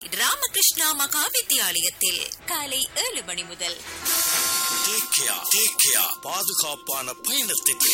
ராமகிருஷ்ணா மகா வித்தியாலயத்தில் காலை ஏழு மணி முதல் Take care, take care. பாதுகாப்பான பயணத்திற்கு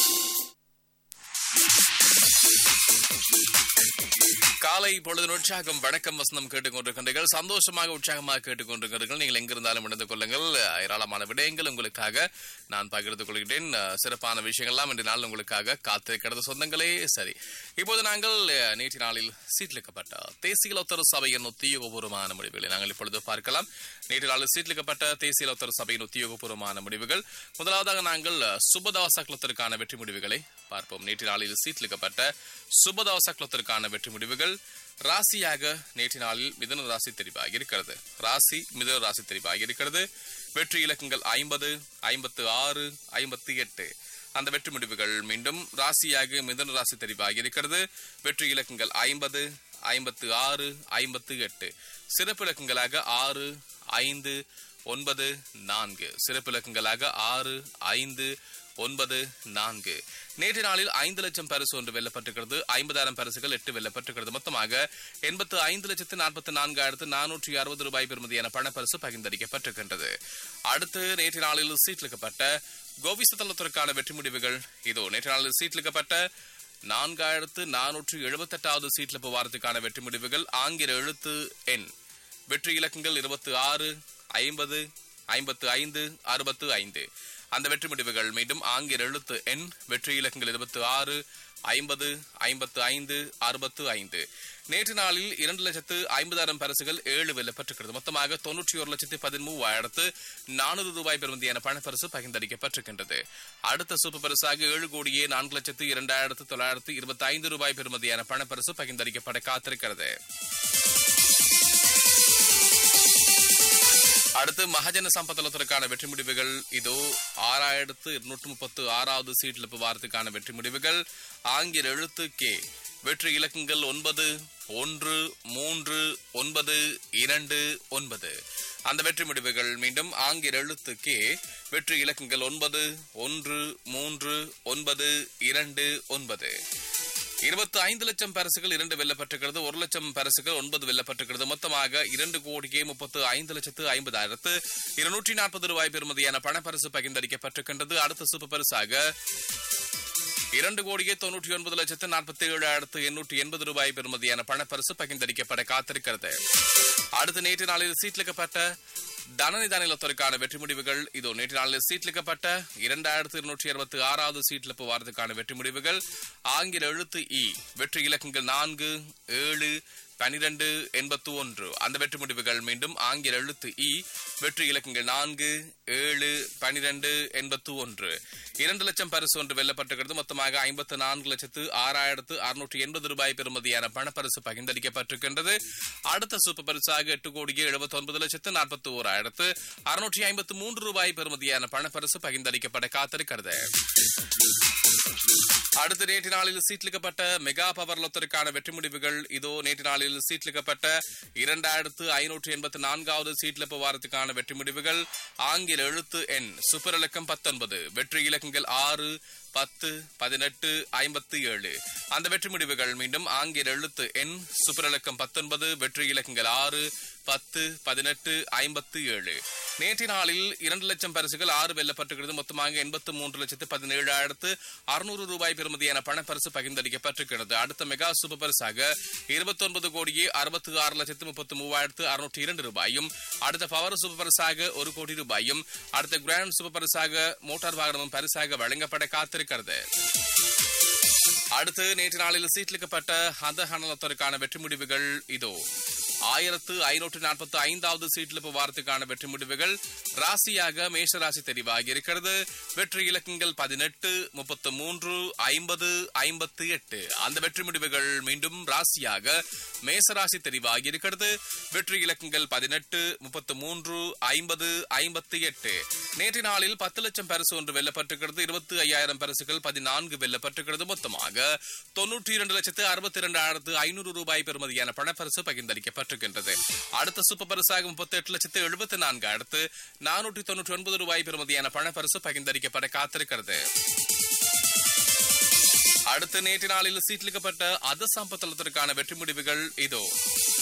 காலை பொழுது உற்சாகம் வணக்கம் வசனம் கேட்டுக்கொண்டிருக்கின்றீர்கள் சந்தோஷமாக உற்சாகமாக கேட்டுக்கொண்டிருக்கிறீர்கள் நீங்கள் எங்கிருந்தாலும் இணைந்து கொள்ளுங்கள் ஏராளமான விடயங்கள் உங்களுக்காக நான் பகிர்ந்து கொள்கிறேன் அஹ், சிறப்பான விஷயங்கள்லாம் இன்று நாள் உங்களுக்காக காத்திருக்கிறது சொந்தங்களே சரி இப்போது நாங்கள் அஹ், நேற்று நாளில் சீட்லிக்கப்பட்ட தேசிய லோத்தர சபையின் உத்தியோகபூர்வமான முடிவுகளை நாங்கள் இப்பொழுது பார்க்கலாம் நேற்று நாளில் சீட்லிக்கப்பட்ட தேசிய லோத்தர சபையின் உத்தியோகபூர்வமான முடிவுகள் முதலாவதாக நாங்கள் அஹ், சுபதாச குலத்திற்கான வெற்றி முடிவுகளை பார்ப்போம் நேற்று நாளில் சீட்லிக்கப்பட்ட சுபதாச குலத்திற்கான வெற்றி முடிவுகள் ராசியாக நேற்று நாளில் மிதுன ராசி தெரிவாகி இருக்கிறது ராசி மிதுன ராசி தெரிவாகி இருக்கிறது வெற்றி இலக்கங்கள் ஐம்பது ஐம்பத்து ஆறு ஐம்பத்தி எட்டு அந்த வெற்றி முடிவுகள் மீண்டும் ராசியாக மிதுன ராசி தெரிவாகி இருக்கிறது வெற்றி இலக்கங்கள் ஐம்பது ஐம்பத்து ஆறு ஐம்பத்து எட்டு சிறப்பு இலக்கங்களாக ஆறு ஐந்து ஒன்பது நான்கு சிறப்பு இலக்கங்களாக ஆறு ஐந்து ஒன்பது நான்கு நேற்று நாளில் ஐந்து லட்சம் பரிசு ஒன்று வெல்லப்பட்டிருக்கிறது ஐம்பதாயிரம் பரிசுகள் எட்டு வெல்லப்பட்டிருக்கிறது மொத்தமாக எண்பத்து ஐந்து லட்சத்து நாற்பத்தி நான்காயிரத்து நானூற்றி அறுபது ரூபாய் பெறுமதியான பணப்பரிசு பகிர்ந்தளிக்கப்பட்டிருக்கின்றது அடுத்து நேற்று நாளில் சீட்லிக்கப்பட்ட கோவிசதளத்திற்கான வெற்றி முடிவுகள் இதோ நேற்று நாளில் சீட்லிக்கப்பட்ட நான்காயிரத்து நானூற்று எழுபத்தெட்டாவது சீட்ல வாரத்துக்கான வெற்றி முடிவுகள் ஆங்கில எழுத்து எண் வெற்றி இலக்கங்கள் இருபத்தி ஆறு ஐம்பது ஐம்பத்து ஐந்து அறுபத்து ஐந்து அந்த வெற்றி முடிவுகள் மீண்டும் ஆங்கில எழுத்து எண் வெற்றி இலக்கங்கள் இருபத்தி ஆறு ஐம்பது ஐம்பத்து ஐந்து அறுபத்து ஐந்து நேற்று நாளில் இரண்டு லட்சத்து ஐம்பதாயிரம் பரிசுகள் ஏழு வெல்லப்பட்டிருக்கிறது மொத்தமாக தொன்னூற்றி ஒரு லட்சத்து பதிமூவாயிரத்து நானூறு ரூபாய் பெறுமதியான பணப்பரிசு பகிர்ந்தளிக்கப்பட்டிருக்கின்றது அடுத்த சூப்பர் பரிசாக ஏழு கோடியே நான்கு லட்சத்து இரண்டாயிரத்து தொள்ளாயிரத்து இருபத்தி ஐந்து ரூபாய் பெறுமதியான பணப்பரிசு பகிர்ந்தளிக்கப்பட காத்திருக்கிறது அடுத்து மகஜன சம்பத்தலத்திற்கான வெற்றி முடிவுகள் இதோ ஆறாயிரத்து இருநூற்று முப்பத்து ஆறாவது சீட்லிப்பு வாரத்துக்கான வெற்றி முடிவுகள் ஆங்கில எழுத்து கே வெற்றி இலக்கங்கள் ஒன்பது ஒன்று மூன்று ஒன்பது இரண்டு ஒன்பது அந்த வெற்றி முடிவுகள் மீண்டும் ஆங்கில எழுத்து கே வெற்றி இலக்கங்கள் ஒன்பது ஒன்று மூன்று ஒன்பது இரண்டு ஒன்பது இருபத்தி ஐந்து லட்சம் பரிசுகள் இரண்டு வெல்லப்பட்டிருக்கிறது ஒரு லட்சம் பரிசுகள் ஒன்பது வெல்லப்பட்டிருக்கிறது மொத்தமாக இரண்டு கோடியே முப்பத்து ஐந்து லட்சத்து ஐம்பதாயிரத்து இருநூற்றி நாற்பது ரூபாய் பெறுமதியான பணப்பரிசு பகிர்ந்தளிக்கப்பட்டிருக்கின்றது அடுத்த சூப்பர் பரிசாக இரண்டு கோடியே தொன்னூற்றி ஒன்பது லட்சத்து நாற்பத்தி ஏழாயிரத்து எண்ணூற்றி எண்பது ரூபாய் பெறுமதியான பணப்பரிசு பகிர்ந்தளிக்கப்பட காத்திருக்கிறது அடுத்து நேற்று நாளில் சீட்லிக்கப்பட்ட தனநிதானிலத்திற்கான வெற்றி முடிவுகள் இதோ நேற்று நாளில் சீட்லிக்கப்பட்ட இரண்டாயிரத்து இருநூற்றி அறுபத்தி ஆறாவது சீட்லிப்பு வாரத்துக்கான வெற்றி முடிவுகள் ஆங்கில எழுத்து இ வெற்றி இலக்கங்கள் நான்கு ஏழு பனிரெண்டு எண்பத்து ஒன்று அந்த வெற்றி முடிவுகள் மீண்டும் ஆங்கில எழுத்து இ வெற்றி இலக்கங்கள் நான்கு ஏழு பனிரெண்டு எண்பத்து ஒன்று இரண்டு லட்சம் பரிசு ஒன்று வெல்லப்பட்டிருக்கிறது மொத்தமாக ஐம்பத்து நான்கு லட்சத்து ஆறாயிரத்து அறுநூற்றி எண்பது ரூபாய் பெறுமதியான பணப்பரிசு பகிர்ந்தளிக்கப்பட்டிருக்கின்றது அடுத்த சூப்பர் பரிசாக எட்டு கோடியே எழுபத்தி ஒன்பது லட்சத்து நாற்பத்தி ஓராயிரத்து அறுநூற்றி ஐம்பத்து மூன்று ரூபாய் பெறுமதியான பணப்பரிசு பகிர்ந்தளிக்கப்பட காத்திருக்கிறது அடுத்து நேற்று நாளில் சீட்லிக்கப்பட்ட மெகா பவர் லொத்தருக்கான வெற்றி முடிவுகள் இதோ நேற்று நாளில் சீட்லிக்கப்பட்ட இரண்டாயிரத்து ஐநூற்று எண்பத்தி நான்காவது சீட்லிப்பு வாரத்துக்கான வெற்றி முடிவுகள் ஆங்கில எழுத்து எண் சூப்பர் இலக்கம் பத்தொன்பது வெற்றி இலக்கங்கள் ஆறு பத்து பதினெட்டு ஐம்பத்தி ஏழு அந்த வெற்றி முடிவுகள் மீண்டும் ஆங்கில எழுத்து எண் சூப்பர் இலக்கம் பத்தொன்பது வெற்றி இலக்கங்கள் ஆறு பத்து பதினெட்டு ஐம்பத்தி ஏழு நேற்று நாளில் இரண்டு லட்சம் பரிசுகள் ஆறு வெல்லப்பட்டிருக்கிறது மொத்தமாக எண்பத்து மூன்று லட்சத்து பதினேழாயிரத்து அறுநூறு ரூபாய் பெறுமதியான பணப்பரிசு பகிர்ந்தளிக்கப்பட்டிருக்கிறது அடுத்த மெகா சூப்பர் பரிசாக இருபத்தி ஒன்பது கோடியே அறுபத்தி ஆறு லட்சத்து முப்பத்தி மூவாயிரத்து அறுநூற்றி இரண்டு ரூபாயும் அடுத்த பவர் சூப்பர் பரிசாக ஒரு கோடி ரூபாயும் அடுத்த கிராண்ட் சூப்பர் பரிசாக மோட்டார் வாகனமும் பரிசாக வழங்கப்பட காத்திருக்கிறது அடுத்து நேற்று நாளில் சீட்லிக்கப்பட்ட அந்த ஹனலத்திற்கான வெற்றி முடிவுகள் இதோ ஆயிரத்து ஐநூற்று நாற்பத்தி ஐந்தாவது சீட்லிப்பு வாரத்துக்கான வெற்றி முடிவுகள் ராசியாக மேஷ ராசி தெரிவாகி இருக்கிறது வெற்றி இலக்கங்கள் பதினெட்டு முப்பத்து மூன்று ஐம்பது ஐம்பத்தி எட்டு அந்த வெற்றி முடிவுகள் மீண்டும் ராசியாக மேசராசி தெரிவாகி இருக்கிறது வெற்றி இலக்கங்கள் பதினெட்டு முப்பத்து மூன்று ஐம்பது ஐம்பத்தி எட்டு நேற்று நாளில் பத்து லட்சம் பரிசு ஒன்று வெல்லப்பட்டிருக்கிறது இருபத்தி ஐயாயிரம் பரிசுகள் பதினான்கு வெல்லப்பட்டிருக்கிறது மொத்தமாக தொன்னூற்றி இரண்டு லட்சத்து அறுபத்தி இரண்டாயிரத்து ஐநூறு ரூபாய் பெறுமதியான பணப்பரிசு பகிர்ந்தளிக்கப்பட்டிருக்கின்றது அடுத்த சூப்பர் பரிசாக முப்பத்தி எட்டு லட்சத்து எழுபத்தி நான்காயிரத்து நானூற்றி தொன்னூற்றி ஒன்பது ரூபாய் பெறுமதியான பணப்பரிசு பகிர்ந்தளிக்கப்பட காத்திருக்கிறது அடுத்த நேற்று நாளில் சீட்லிக்கப்பட்ட அத சம்பத்தளத்திற்கான வெற்றி முடிவுகள் இதோ